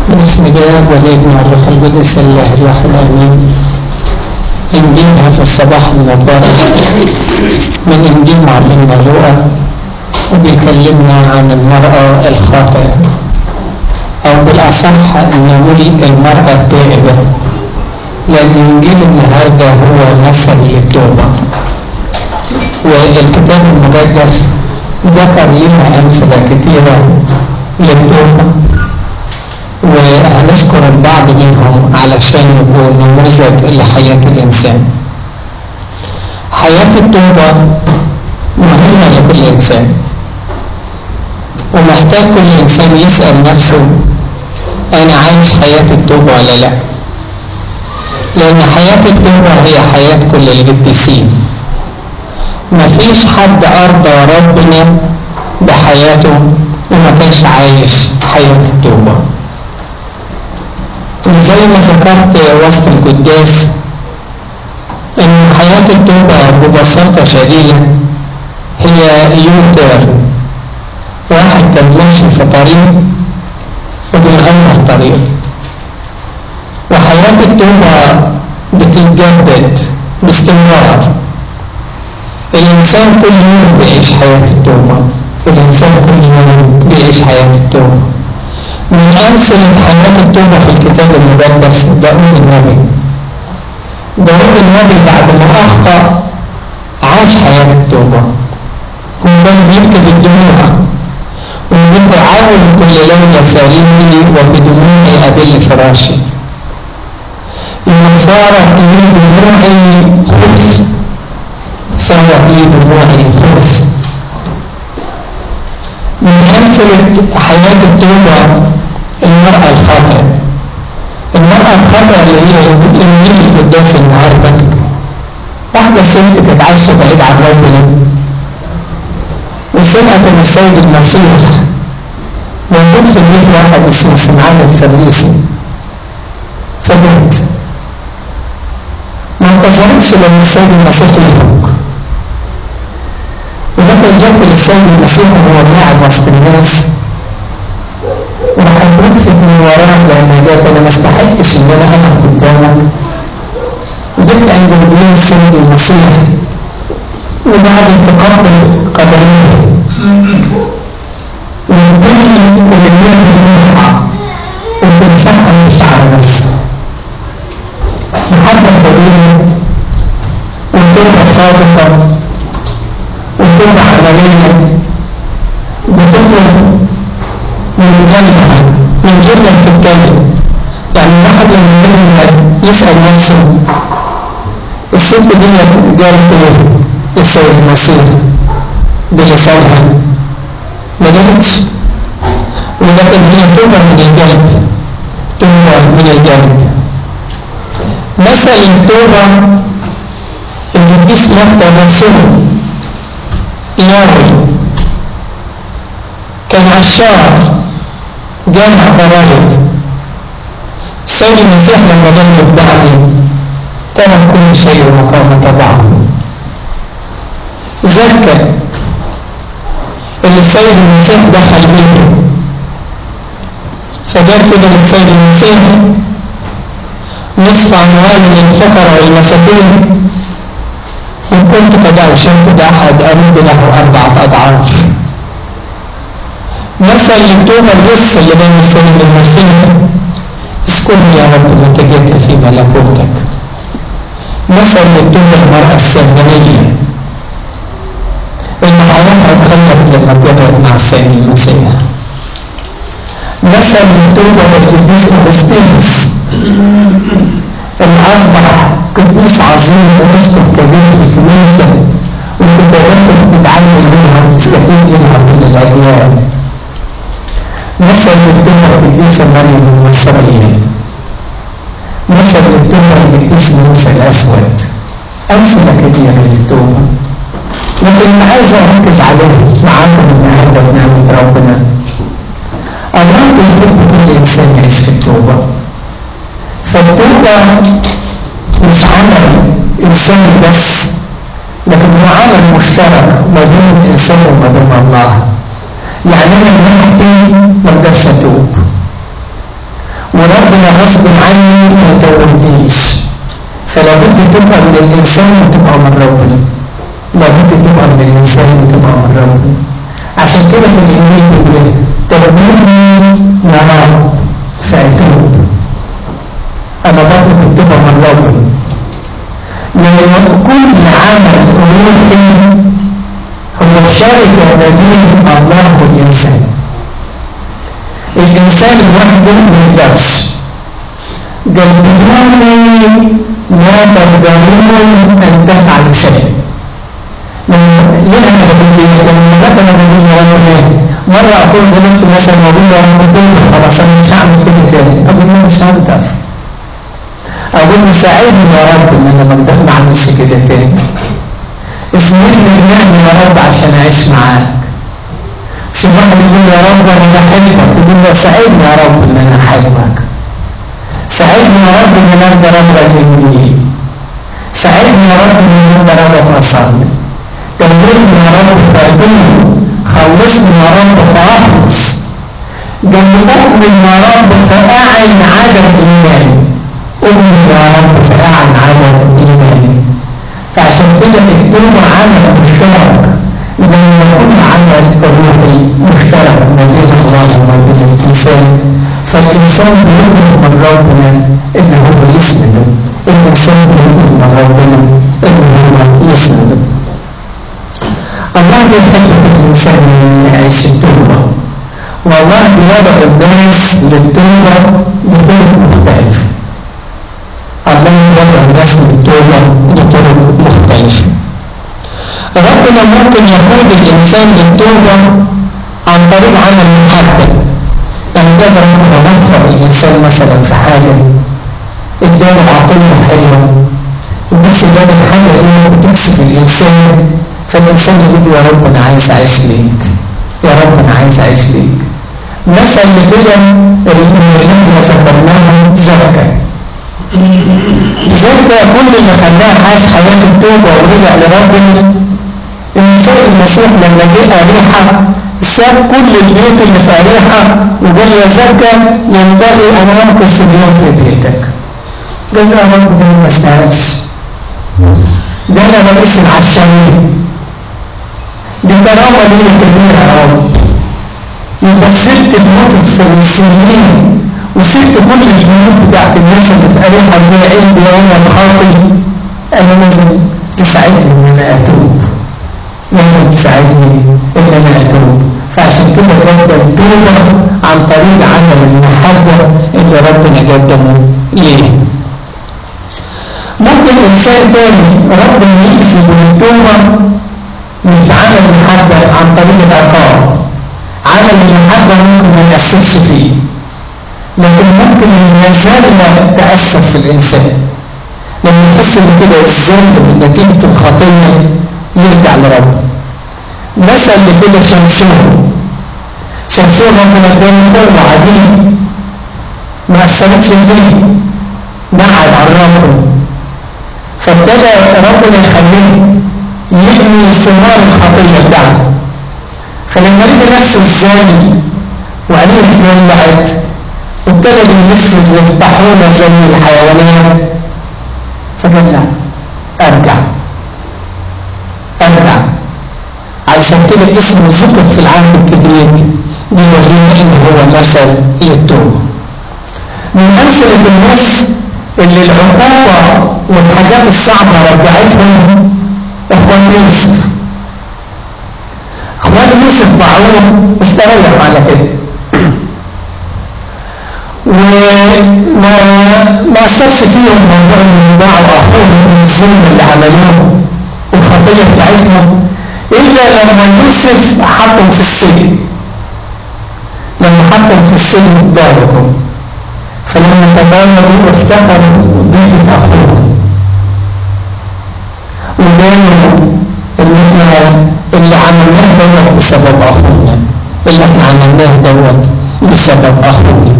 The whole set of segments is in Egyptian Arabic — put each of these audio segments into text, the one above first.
باسم الاب والابن والروح القدس الله الواحد امين انجيل هذا الصباح المبارك من انجيل معلمنا لوقا وبيكلمنا عن المرأة الخاطئة او بالاصح نقول المرأة التائبة لان انجيل النهارده هو مثل للتوبة والكتاب المقدس ذكر لنا امثلة كثيرة للتوبة وهنذكر البعض منهم علشان يكون نموذج لحياة الإنسان حياة التوبة مهمة لكل إنسان ومحتاج كل إنسان يسأل نفسه أنا عايش حياة التوبة ولا لا لأن حياة التوبة هي حياة كل القديسين مفيش حد أرضى ربنا بحياته وما كانش عايش حياة التوبة وزي ما ذكرت وسط القداس ان حياة التوبة ببساطة شديدة هي يوتر واحد كان ماشي في طريق وبيغير طريق وحياة التوبة بتتجدد باستمرار الإنسان كل يوم بيعيش حياة التوبة الإنسان كل يوم بيعيش حياة التوبة من أمثلة حياة التوبة في الكتاب المقدس داود النبي داود النبي بعد ما أخطأ عاش حياة التوبة وكان بيبكي بالدموع ويقول عاول كل ليلة سريري وبدموعي أبل فراشي إن صارت لي دموعي خبز صارت لي دموعي خبز من أمثلة حياة التوبة المرأة الخاطئة المرأة الخاطئة اللي هي اللي القداس النهاردة واحدة ست كانت عايشة بعيد عن ربنا وسمعت ان السيد المسيح موجود في البيت واحد اسمه سمعان الفريسي فجأت ما انتظرتش لما السيد المسيح يخرج ولكن جنب السيد المسيح وهو قاعد وسط الناس وراحت وقفت من وراه لان جات انا ما استحقش ان انا اقف قدامك جبت عند رجلين السيد المسيح وبعد تقبل قدميه وكل ولله المرحى وتمسحها من شعر بس محبة بديلة وتوبة صادقة وتوبة عملية بتطلب من قلبها من غير ما تتكلم يعني الواحد لما يسأل نفسه الست دي قالت ايه للسيد المسيح بلسانها ما قالتش ولكن هي توبة من القلب توبة من القلب مثل التوبة اللي بتسمع نفسه ياوي كان عشار جامع ضرائب السيد المسيح لما جاء يتبعني ترك كل شيء وقام تبعه زكى اللي السيد المسيح دخل بيته فجاء كده للسيد المسيح نصف أموال للفقراء والمساكين إن كنت قد أوشكت أحد أرد له أربعة أضعاف مثل التوبة اللص اللي بين السيد المسيح اسكن يا رب متجدد في ملكوتك مثل التوبة المرأة السامرية اللي حياتها اتغيرت لما اتجدت مع السيد المسيح مثل التوبة للقديس أغسطينوس اللي أصبح قديس عظيم وأسقف كبير في الكنيسة وكتاباته بتتعلم منها وتستفيد منها كل الأجيال مثل التوبة القديس مريم المصرية مثل التوبة القديس موسى الأسود أمثلة كثيرة للتوبة لكن اللي عايز أركز عليه معاكم النهارده بنعمة ربنا الله بيحب كل إنسان يعيش في التوبة فالتوبة مش عمل إنساني بس لكن هو عمل مشترك ما بين الإنسان وما بين الله يعني أنا من ناحيتي ما أقدرش أتوب غصب عني ما توبتنيش فلا بد تبقى من الإنسان وتبقى من ربنا لا بد تبقى من الإنسان وتبقى من ربنا عشان كده في الإنجيل بيقول تربوني يا رب فأتوب أنا بطلب التوبة من ربنا لأن كل عمل روحي هو شركة ما بين الله والإنسان الإنسان لوحده ما يقدرش قال بدوني لا تقدرون أن تفعلوا شيء ليه أنا بقول ليه؟ لأن متى أنا بقول يا رب مرة أقول غلطت مثلا وأقول له أنا بطيب خلاص أنا مش هعمل كده تاني أقول له مش هقدر أقول له ساعدني يا رب إن أنا ما أقدر ما أعملش كده تاني اسمعني بنعمة يا رب عشان أعيش معاك مش الواحد يقول يا رب أنا بحبك يقول له ساعدني يا رب إن أنا أحبك ساعدني يا رب إن أنا أقدر أقرأ الإنجيل ساعدني يا رب إن أنا أقدر أقف أصلي كلمني يا رب فأتوني خلصني يا رب فأخلص جمعتني يا رب فأعن عدم إيماني أمي يا رب فأعن عدم إيماني فعشان كده التوبة عمل مشترك زي ما كل عمل الروحي مشترك ما بين الله وما بين الإنسان فالإنسان بيطلب من ربنا إن هو يسنده الإنسان بيطلب من ربنا إن هو يسنده الله بيحب الإنسان يعيش التوبة والله بيدعو الناس للتوبة بطرق مختلفة الله يدعو الناس للتوبة بطرق مختلفة ربنا ممكن يقود الإنسان للتوبة عن طريق عمل محبة يعني ده ربنا وفر الإنسان مثلا في حاجة اداله عطية حلوة بس ده الحاجة دي بتكسف الإنسان فالإنسان يقول يا رب أنا عايز أعيش ليك يا رب أنا عايز أعيش ليك مثل كده اللي احنا ذكرناها زكا زكا كل اللي خلاه عاش حياة التوبة ورجع لربنا الإنسان المسيح لما جه أريحة ساب كل البيت اللي في أريحة وقال يا زكا ينبغي أن أمكث اليوم في بيتك قال له يا رب ده ما استاهلش ده أنا رئيس العشانين دي كرامة ليا كبيرة يا رب يبقى سبت بيوت الفلسطينيين وسبت كل البيوت بتاعت الناس اللي في أريحة دي عندي وأنا الخاطي أنا لازم تساعدني إن أنا أتوب لازم تساعدني إن أنا أتوب فعشان كده قدم توبة عن طريق عمل المحبة اللي ربنا قدمه ليه ممكن إنسان تاني ربنا يجذب التوبة مش بعمل المحبة عن طريق العقاب عمل المحبة ممكن ما يأثرش فيه لكن ممكن المزالة تأثر في الإنسان لما يحس ان كده الذنب نتيجة الخطية يرجع لربه مثل لكده شمشون شمشون ربنا اداني قوة عديد ما أثرتش فيه بعد عن ربه فابتدى ربنا يخليه يبني ثمار الخطية بتاعته فلما لقى نفسه الزاني وعليه اتجلعت وابتدى ينفذ الطاحونة زي الحيوانات فقال لا ارجع ارجع علشان كده اسمه ذكر في العهد الجديد بيورينا ان هو مثل للتوبه من امثله الناس اللي العقوبه والحاجات الصعبه رجعتهم اخوان يوسف اخوان يوسف باعوه استريح على كده وما ما اثرش فيهم موضوع ان باعوا اخوهم من الظلم اللي عملوه والخطيه بتاعتهم الا لما يوسف حطهم في السجن لما حطهم في السجن اتضايقوا فلما تضايقوا افتكروا ضيقه اخوهم وقالوا ان احنا اللي عملناه دوت بسبب اخونا اللي احنا عملناه دوت بسبب اخونا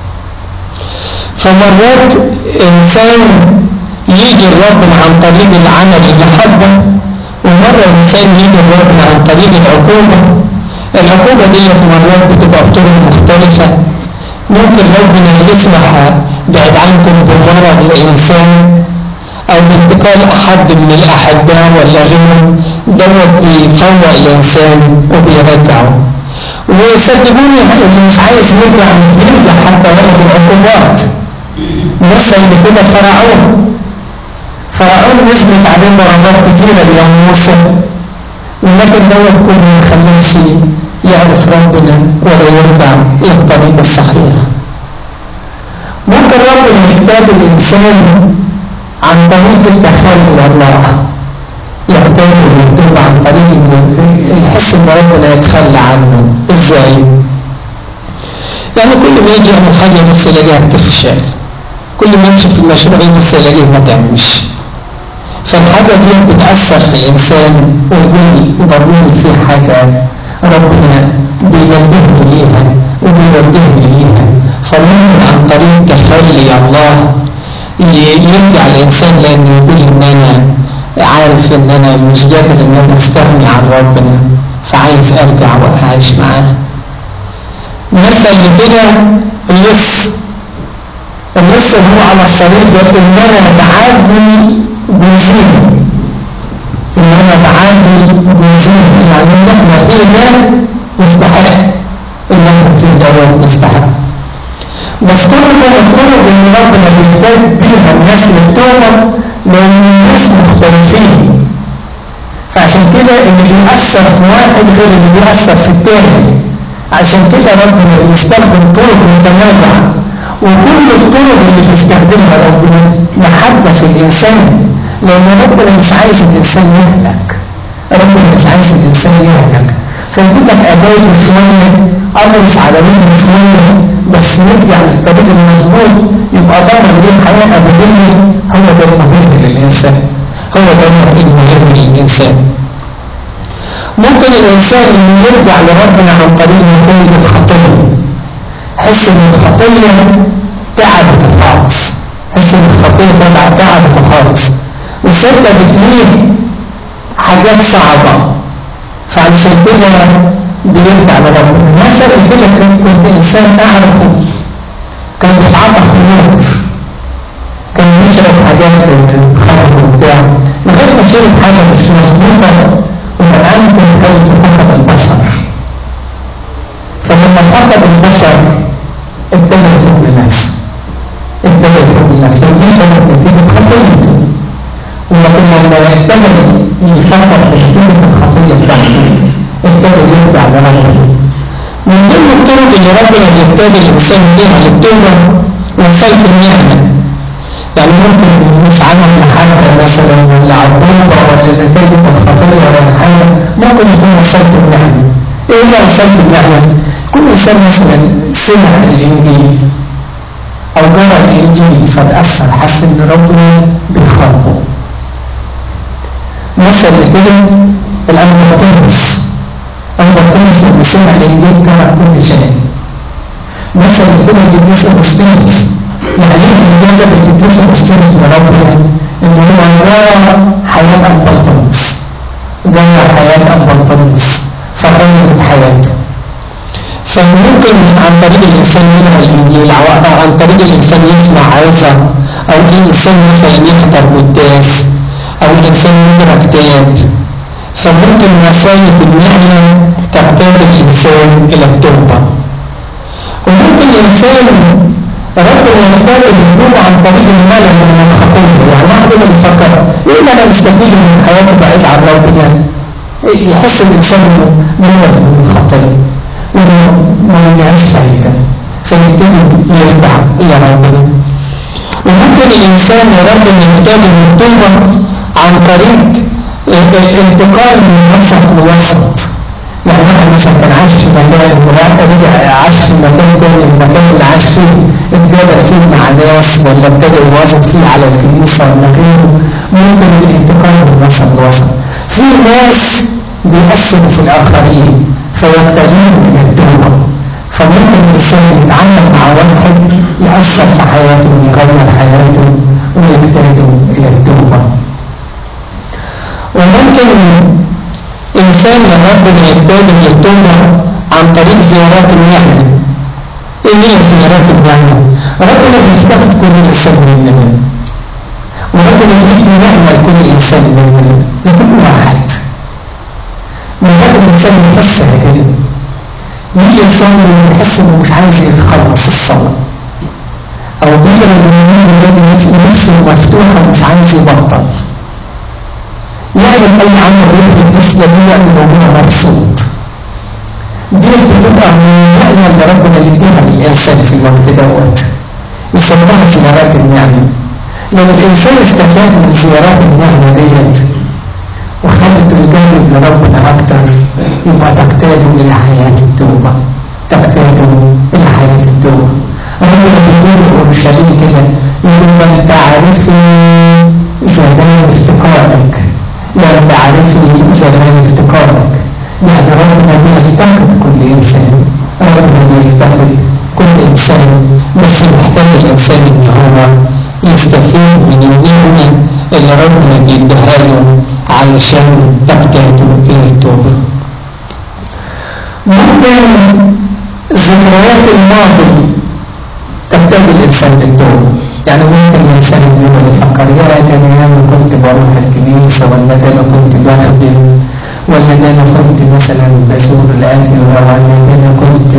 فمرات انسان يجي الرب عن طريق العمل المحبه ومره انسان يجي الرب عن طريق العقوبه العقوبه دي مرات بتبقى بطرق مختلفه ممكن ربنا يسمح بعد عنكم بمرض الإنسان أو بانتقال أحد من الأحباء ولا غيره دوت بيفوق الإنسان وبيرجعه وصدقوني اللي مش عايز يرجع مش بيرجع حتى ولا بالعقوبات مثل كده فرعون فرعون نزلت عليه ضربات كتيرة اليوم موسى ولكن دوت كله ما خلاش يعرف ربنا ولا يرجع للطريق الصحيح ممكن ربنا يجتاد الإنسان عن طريق التخلي الله يقتاد ويتوب عن طريق انه يحس ان ربنا يتخلى عنه ازاي يعني كل ما يجي يعمل حاجه يبص يلاقيها بتفشل كل ما يمشي في المشروع يبص يلاقيه ما تعملش فالحاجه دي بتاثر في الانسان ويقول ضروري في حاجه ربنا بينبهني ليها وبيوجهني ليها فممكن عن طريق تخلي الله يرجع الانسان لانه يقول ان انا عارف ان انا مش قادر ان انا استغني عن ربنا فعايز ارجع واعيش معاه مثل كده اللص اللص هو على الصليب ده ان انا بعدي بنزين ان انا بعدي بنزين يعني ان احنا فيه ده نستحق ان احنا فيه ده نستحق بس كل ده الطرق اللي ربنا بيحتاج بيها الناس للتوبه لان الناس مختلفين فعشان كده اللي بيأثر في واحد غير اللي بيأثر في التاني عشان كده ربنا بيستخدم طرق متنوعة وكل الطرق اللي بيستخدمها ربنا محبة في الإنسان لأن ربنا مش عايز الإنسان يهلك ربنا مش عايز الإنسان يهلك فيقول لك أدايه شوية أمرس على منه شوية بس يرجع للطريق المظبوط يبقى ضمن ليه حياة أبدية هو ده المهم للإنسان هو ده المهم للإنسان ممكن الإنسان إنه يرجع لربنا عن طريق نتائج الخطية حس إن الخطية تعبت خالص حس إن الخطية تعبت خالص وسببت ليه حاجات صعبة فعشان كده بيرجع لربنا مثلا يقول لك كنت انسان اعرفه كان بيتعاطى خمور كان بيشرب حاجات خمر وبتاع لغايه ما شرب حاجه مش مظبوطه والان كنت خايف فقد البصر فلما فقد البصر ابتدى يفوق لنفسه ابتدى يفوق لنفسه ودي كانت نتيجه خطيته ولكن لما ابتدى يفكر في نتيجه الخطيه بتاعته ابتدى يرجع لربنا من ضمن الطرق اللي ربنا بيبتدي الانسان فيها للتوبه وصلت النعمه يعني ممكن نسعى محبه مثلا ولا عقوبه ولا نتيجه الخطيه ولا حاجه ممكن يكون وصلت النعمه ايه هي وصلت النعمه؟ كل انسان مثلا سمع الانجيل او جرى الانجيل فتاثر حس ان ربنا بيخاطبه مثل كده الأنبا بطرس أنبا بطرس لما سمع الإنجيل ترك كل شيء مثل كده القديس أغسطينوس يعني ايه اللي جذب القديس أغسطينوس لربنا إن هو غير حياة أنبا بطرس غير حياة أنبا بطرس فغيرت حياته فممكن عن طريق الإنسان يقرأ الإنجيل أو عن طريق الإنسان يسمع عظة أو الإنسان مثلا يحضر قداس أو الإنسان يقرأ كتاب فممكن وسائل النعمة تقتاد الإنسان إلى التوبة وممكن الإنسان ربنا يحتاج الهدوء عن طريق الملل من الخطية يعني واحد ما يفكر إيه اللي أنا مستفيد من حياتي بعيد عن ربنا يحس الإنسان إنه ملل من الخطية وإنه ما لناش فايدة فيبتدي يرجع إلى ربنا وممكن الإنسان ربنا يحتاج التوبة عن طريق الانتقال من وسط لوسط يعني واحد مثلا كان عايش في مكان رجع عاش في مكان تاني المكان اللي عاش فيه اتجابل فيه مع ناس ولا ابتدى يواظب فيه على الكنيسة ولا غيره ممكن الانتقال من وسط لوسط في ناس بيأثروا في الآخرين فيبتلون من التوبة فممكن الإنسان يتعامل مع واحد يأثر في حياته ويغير حياته ويجتهد إلى التوبة وممكن إنسان لما ربنا يجتهد للتوبة عن طريق زيارات النعمة ايه هي ثمرات النعمة ربنا بيفتقد كل انسان مننا وربنا بيدي نعمة لكل انسان مننا لكل واحد من هذا الانسان يحسها كده يجي انسان يحس انه مش عايز يخلص الصلاة او دايما الذي نفسه مفتوحة ومش عايز يبطل يعمل اي عمل روحي الجسد دي يعمل وهو مبسوط دي بتبقى من النعمة اللي ربنا بيديها للإنسان في الوقت دوت يسموها زيارات النعمة لو الإنسان استفاد من زيارات النعمة ديت وخلت الجانب لربنا أكتر يبقى تقتاد إلى حياة التوبة تقتاد إلى حياة التوبة ربنا بيقول لأورشليم كده يقول من تعرفي زمان افتقارك لن تعرفي زمان افتقارك يعني ربنا بيفتقد كل إنسان ربنا بيفتقد كل إنسان بس محتاج الإنسان إن هو يستفيد من النعمة اللي ربنا بيديها له علشان تقتاده إلى التوبة ممكن ذكريات الماضي تقتاد الإنسان للتوبة يعني ممكن الإنسان يقول يفكر يا ده أنا ياما كنت بروح الكنيسة ولا ده أنا كنت بخدم ولا ده أنا كنت مثلا بزور الأديرة ولا ده أنا كنت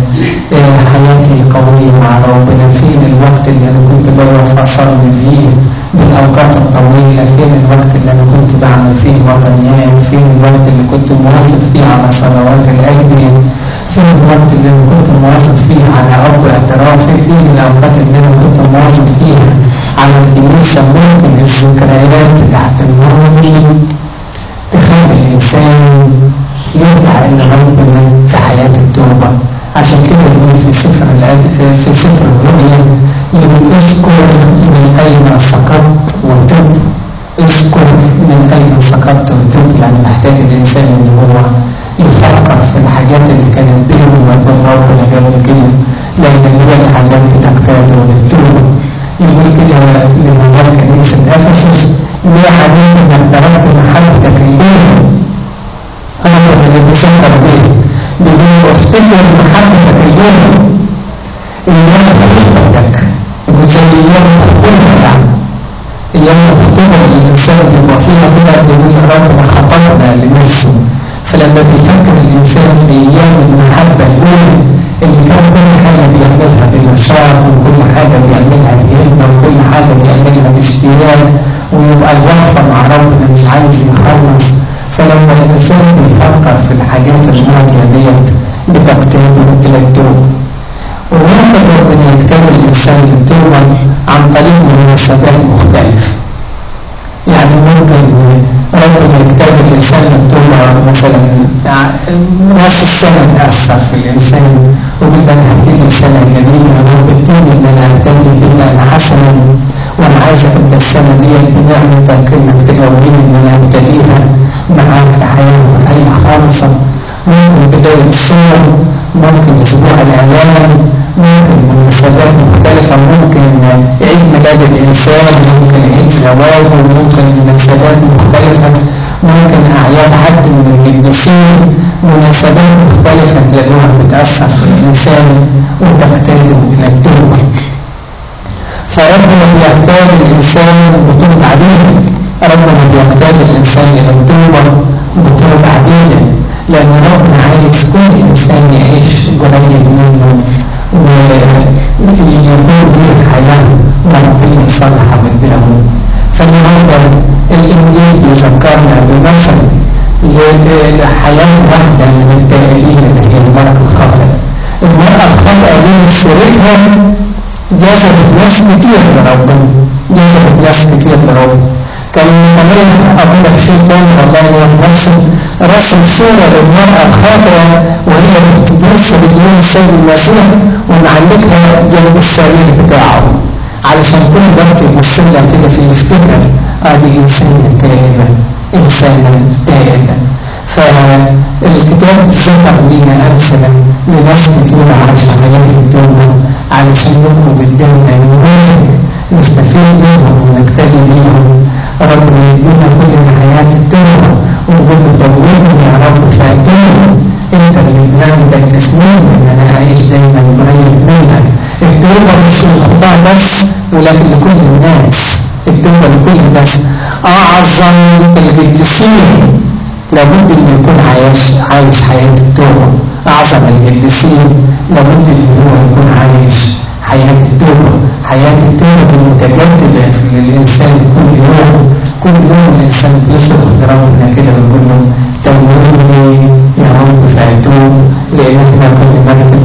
حياتي قوية مع ربنا فين الوقت اللي أنا كنت بروح أصلي فيه بالأوقات الطويلة فين الوقت اللي أنا كنت بعمل فيه وطنيات فين الوقت اللي كنت مواظب فيه على صلوات الأجبية فين الوقت اللي أنا كنت مواظب فيه على عبر اعترافي فين الأوقات اللي أنا كنت مواظب فيها على الكنيسة ممكن الذكريات بتاعت الماضي تخلي الإنسان يرجع إلى ربنا في حياة التوبة عشان كده يقول في سفر في سفر الرؤيا يقول اذكر من أين سقطت وتب اذكر من أين سقطت وتب يعني محتاج الإنسان إن هو يفكر في الحاجات اللي كانت بينه وبين ربنا قبل كده لأن ديت حاجات بتقتاد للتوبة يقول كده لمدار كنيسة أفسس ليه حديث إنك تركت محبتك الأولى هذا اللي بيسكر بيه بيقول افتكر محبتك الأولى إيام خطبتك يقول زي أيام الخطوبة يعني أيام الخطوبة اللي الإنسان بيبقى فيها كده بيقول ربنا خطبنا لنفسه فلما بيفكر الإنسان في أيام المحبة الأولى اللي كان كل حاجة بيعملها بنشاط وكل حاجة بيعملها بهمة وكل حاجة بيعملها باشتياق ويبقى الوقفة مع ربنا مش عايز يخلص فلما الإنسان بيفكر في الحاجات الماضية ديت بتقتاده إلى التوبة وممكن ربنا يقتاد الإنسان للتوبة عن طريق مناسبات مختلفة يعني ممكن ربنا يقتاد الإنسان للتوبة مثلا راس السنة تأثر في الإنسان وقلت أنا هبتدي سنة جديدة يا رب اديني إن أنا هبتدي بدءا حسنا وأنا عايز أبدأ السنة دي بنعمتك إنك تجاوبني إن أنا أبتديها معاك في حياة حياة خالصة ممكن بداية الصوم ممكن أسبوع الإعلام ممكن مناسبات مختلفة ممكن عيد ميلاد الإنسان ممكن عيد زواجه ممكن مناسبات مختلفة ممكن أعياد حد من القديسين مناسبات مختلفة لأنها بتأثر في الإنسان وتقتاده إلى التوبة فربنا بيقتاد الإنسان بطرق عديدة ربنا بيقتاد الإنسان إلى التوبة بطرق عديدة لأن ربنا عايز كل إنسان يعيش قريب منه ويكون فيه حياة مرضية صالحة قدامه فالنهارده الإنجيل بيذكرنا بمثل لحياة واحدة من التائبين اللي هي المرأة الخاطئة المرأة الخاطئة دي سيرتها جذبت ناس كتير لربنا جذبت ناس كتير لربنا كان متميز أقول لك شيء تاني والله أنا نفسه رسم صورة للمرأة الخاطئة وهي بتدرس رجلين السيد المسيح ومعلقها جنب السرير بتاعه علشان كل وقت يبص لها كده في يفتكر اه دي إنسانة تائبة إنسانة تائبة فالكتاب ذكر لنا أمثلة لناس كتير عاشوا حياة الدنيا علشان يبقوا قدامنا نماذج نستفيد منهم ونقتدي بيهم ربنا يدينا كلنا حياة التوبة ونقول له توبني يا رب فأتوب انت اللي بنعمتك تسلمني ان انا اعيش دايما قريب منك التوبة مش للخطاة بس ولكن لكل الناس التوبة لكل الناس اعظم القديسين لابد انه يكون عايش عايش حياة التوبة اعظم القديسين لابد انه هو يكون عايش حياة التوبة حياة التوبة المتجددة في الإنسان كل يوم كل يوم الإنسان بيصرخ لربنا كده ويقول له توبني يا رب فأتوب لأن احنا كل مجد